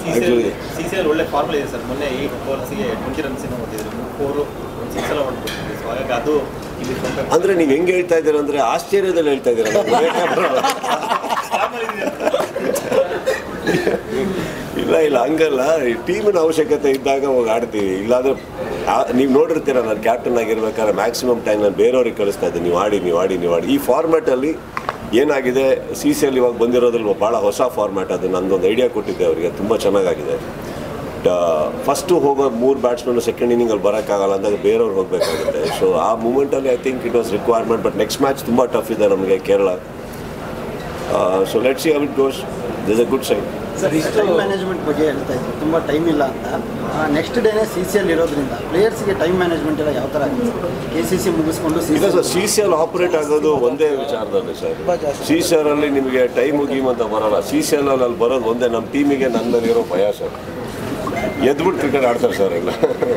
Actually- C C ಅಲ್ಲಿ ಒಳ್ಳೆ formula ಇದೆ ಸರ್ ಮೊನ್ನೆ ಏಟ್ ಓವರ್ಸ್ಗೆ ಟ್ವೆಂಟಿ ರನ್ಸ್ ಏನೋ ಹೊಡೆದಿದ್ರು ಫೋರು ಒಂದು ಸಿಕ್ಸ್ ಎಲ್ಲ ಹೊಡ್ಬಿಟ್ಟಿದ್ರು ಸೊ ಹಾಗಾಗಿ ಅದು ಇಲ್ಲಿ compare- ಅಂದ್ರೆ ನೀವು ಹೆಂಗೆ ಹೇಳ್ತಾ ಇದ್ದೀರ ಅಂದ್ರೆ ಆಶ್ಚರ್ಯದಲ್ಲಿ ಹೇಳ್ತಾ ಇದ್ದೀರ ಇಲ್ಲ ಇಲ್ಲ ಹಂಗಲ್ಲ ಈ ಟೀಮಿನ ಅವಶ್ಯಕತೆ ಇದ್ದಾಗ ಹೋಗಿ ಆಡ್ತೀವಿ ಇಲ್ಲಾಂದ್ರೆ ನೀವು ನೋಡಿರ್ತೀರ ನಾನು ಕ್ಯಾಪ್ಟನ್ ಆಗಿರ್ಬೇಕಾದ್ರೆ ಮ್ಯಾಕ್ಸಿಮಮ್ ಟೈಮ್ ನಾನು ಬೇರೆಯವ್ರಿಗೆ ಕಳಿಸ್ತಾ ಇದ್ದೆ ನೀವು ಆಡಿ ನೀವು ಆಡಿ ನೀವು ಆಡಿ ಈ ಫಾರ್ಮ್ಯಾಟಲ್ಲಿ ಏನಾಗಿದೆ ಸಿ ಸಿ ಅಲ್ಲಿ ಇವಾಗ ಬಂದಿರೋದ್ರಲ್ಲಿ ಭಾಳ ಹೊಸ ಫಾರ್ಮ್ಯಾಟ್ ಅದು ನಂದೊಂದು ಐಡಿಯಾ ಕೊಟ್ಟಿದ್ದೆ ಅವರಿಗೆ ತುಂಬ ಚೆನ್ನಾಗಾಗಿದೆ ಫಸ್ಟು ಹೋಗೋ ಮೂರು ಬ್ಯಾಟ್ಸ್ಮನ್ ಸೆಕೆಂಡ್ ಇನ್ನಿಂಗಲ್ಲಿ ಬರೋಕ್ಕಾಗಲ್ಲ ಅಂದಾಗ ಬೇರೆಯವ್ರು ಹೋಗಬೇಕಾಗುತ್ತೆ ಸೊ ಆ ಮೂಮೆಂಟಲ್ಲಿ I think it was requirement but next match ತುಂಬ ಟಫ್ ಇದೆ ನಮಗೆ Kerala so let see how it goes this a good sign sir time management ಬಗ್ಗೆ ಹೇಳ್ತಾ ಇದ್ರು ತುಂಬ ಟೈಮ್ ಇಲ್ಲ ಅಂತ ನೆಕ್ಸ್ಟ್ ಡೇನೇ ಸಿ ಸಿ ಅಲ್ಲಿ ಇರೋದ್ರಿಂದ ಪ್ಲೇಯರ್ಸ್ಗೆ ಟೈಮ್ ಮ್ಯಾನೇಜ್ಮೆಂಟ್ ಎಲ್ಲ ಯಾವ ಥರ ಆಗುತ್ತೆ ಕೆ ಸಿ ಸಿ ಮುಗಿಸ್ಕೊಂಡು ಸಿ ಇಲ್ಲ ಸರ್ ಸಿ ಸಿ ಅಲ್ಲಿ ಆಪರೇಟ್ ಆಗೋದು ಒಂದೇ ವಿಚಾರದಲ್ಲಿ ಸರ್ ಸಿ ಸಿ ಆರ್ ಅಲ್ಲಿ ನಿಮಗೆ ಟೈಮ್ ಗೀಮ್ ಅಂತ ಬರಲ್ಲ ಸಿ ಸಿ ಎಲ್ ಅಲ್ಲಿ ಬರೋದು ಒಂದೇ ನಮ್ಮ ಟೀಮಿಗೆ ನನ್ನ ಮೇಲೆ ಇರೋ ಭಯ ಸರ್ ಎದ್ಬಿಟ್ಟು ಕ್ರಿಕೆಟ್ ಆಡ್ತಾರೆ ಸರ್ ಎಲ್ಲ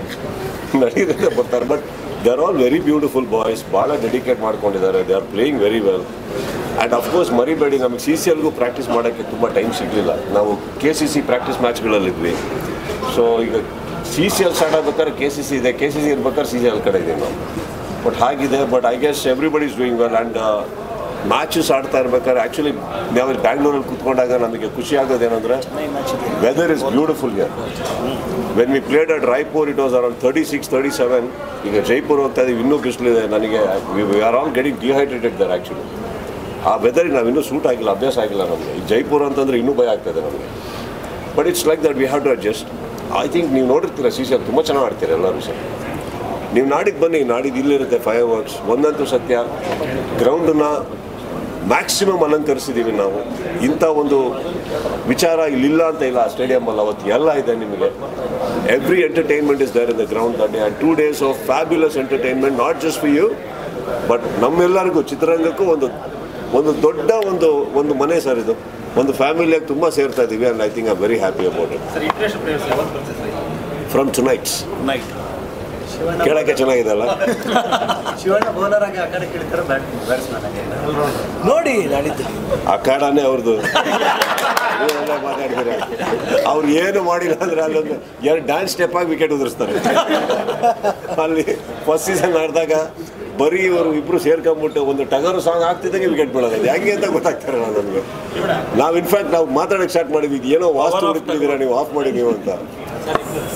ನಡೀರುತ್ತೆ ಬರ್ತಾರೆ but they are all very beautiful boys ಭಾಳ ಡೆಡಿಕೇಟ್ ಮಾಡ್ಕೊಂಡಿದ್ದಾರೆ they are playing very well and of course ಮರಿಬೇಡಿ ನಮಗೆ ಸಿ ಸಿ ಎಲ್ಗೂ ಪ್ರಾಕ್ಟೀಸ್ ಮಾಡೋಕ್ಕೆ ತುಂಬ ಟೈಮ್ ಸಿಗಲಿಲ್ಲ ನಾವು ಕೆ ಸಿ ಸಿ ಪ್ರಾಕ್ಟೀಸ್ ಮ್ಯಾಚ್ಗಳಲ್ಲಿದ್ವಿ ಸೊ ಈಗ ಸಿ ಸಿ ಎಲ್ ಸ್ಟಾರ್ಟ್ ಆಗ್ಬೇಕಾದ್ರೆ ಕೆ ಸಿ ಸಿ ಇದೆ ಕೆ ಸಿ ಸಿ ಇರ್ಬೇಕಾದ್ರೆ ಸಿ ಸಿ ಎಲ್ ಕಡೆ ಇದೀವಿ ನಾವು ಬಟ್ ಹಾಗಿದೆ but I guess everybody is doing well and matches ಆಡ್ತಾ ಇರ್ಬೇಕಾದ್ರೆ ಆ್ಯಕ್ಚುಲಿ ನಾವು ಬ್ಯಾಂಗ್ಳೂರಲ್ಲಿ ಕೂತ್ಕೊಂಡಾಗ ನಮಗೆ ಖುಷಿ ಆಗೋದೇನೆಂದರೆ weather is beautiful year when we played at Raipur it was around thirty six thirty seven ಈಗ ಜೈಪುರ್ ಹೋಗ್ತಾ ಇದೀವಿ ಇನ್ನೂ ಬಿಸಿಲಿದೆ ನನಗೆ we are all getting dehydrated there actually ಆ ವೆದರಿಗೆ ನಾವು ಇನ್ನೂ ಸೂಟ್ ಆಗಿಲ್ಲ ಅಭ್ಯಾಸ ಆಗಿಲ್ಲ ನಮಗೆ ಈ ಜೈಪುರ್ ಅಂತಂದ್ರೆ ಇನ್ನೂ ಭಯ ಆಗ್ತದೆ ನಮಗೆ but it's like that we have to adjust I think ನೀವು ನೋಡಿರ್ತೀರ ಸಿ ಸಿ ಅಲ್ಲಿ ತುಂಬ ಚೆನ್ನಾಗಿ ಆಡ್ತೀರ ಎಲ್ಲರೂ ಸರ್ ನೀವು ನಾಡಿದ್ದು ಬನ್ನಿ ನಾಡಿದ್ದು ಇಲ್ಲಿರುತ್ತೆ ಫೈರ್ ವರ್ಕ್ಸ್ ಒಂದಂತೂ ಸತ್ಯ ಗ್ರೌಂಡನ್ನ ಮ್ಯಾಕ್ಸಿಮಮ್ ಅಲಂಕರಿಸಿದ್ದೀವಿ ನಾವು ಇಂಥ ಒಂದು ವಿಚಾರ ಇಲ್ಲಿಲ್ಲ ಅಂತ ಇಲ್ಲ ಆ ಸ್ಟೇಡಿಯಮಲ್ಲಿ ಅವತ್ತು ಎಲ್ಲ ಇದೆ ನಿಮಗೆ every entertainment is there in the ground that and two days of fabulous entertainment not just for you but ನಮ್ಮೆಲ್ಲರಿಗೂ ಚಿತ್ರರಂಗಕ್ಕೂ ಒಂದು ಒಂದು ದೊಡ್ಡ ಒಂದು ಒಂದು ಮನೆ ಸರ್ ಇದು ಒಂದು ಫ್ಯಾಮಿಲಿಯಾಗಿ ತುಂಬ ಸೇರ್ತಾ ಇದ್ದೀವಿ and I think I very happy about it sir international players ಯಾವಾಗ ಬರ್ತದೆ ಸರ್ ಫ್ರಮ್ ಟುನೈಟ್ಸ್ ನೈಟ್ ಕೇಳೋಕ್ಕೆ ಚೆನ್ನಾಗಿದೆ ಅಲ್ಲ ಶಿವಣ್ಣ ಬೌಲರ್ ಆಗಿ ಆ ಕಡೆ ಕೇಳ್ತಾರೆ ಬ್ಯಾಟ್ ಬ್ಯಾಟ್ಸ್ಮನ್ ಆಗಿ ನೋಡಿ ನಾಡಿದ್ದು ಅಖಾಡನೇ ಅವ್ರದ್ದು ನೀವೆಲ್ಲ ಮಾತಾಡ್ತೀರ ಅವ್ರು ಏನು ಮಾಡಿಲ್ಲ ಅಂದ್ರೆ ಅಲ್ಲೊಂದು ಎರಡು ಡ್ಯಾನ್ಸ್ ಸ್ಟೆಪ್ ಆಗಿ ವಿಕೆಟ್ ಉದುರಿಸ್ತಾರೆ ಅಲ್ಲಿ ಫಸ್ಟ್ ಸೀಸನ್ ಆಡಿದಾಗ ಬರೀ ಇವರು ಇಬ್ರು ಸೇರ್ಕೊಂಡ್ಬಿಟ್ಟು ಒಂದು ಟಗರು ಸಾಂಗ್ ಆಗ್ತಿದ್ದಂಗೆ ವಿಕೆಟ್ ಬೀಳೋದು ಅದು ಹೆಂಗೆ ಅಂತ ಗೊತ್ತಾಗ್ತಾರೆ ನನಗೆ ನಾವು ಇನ್ಫ್ಯಾಕ್ಟ್ ನಾವು ಮಾತಾಡೋಕೆ ಸ್ಟಾರ್ಟ್ ಮಾಡಿದ್ವಿ ಏನೋ ವಾಸ್ತು ಹುಡುಕ್ತಿದ್ದೀರಾ ನೀವು ಆಫ್ ಮಾಡಿ ನೀವು ಅಂತ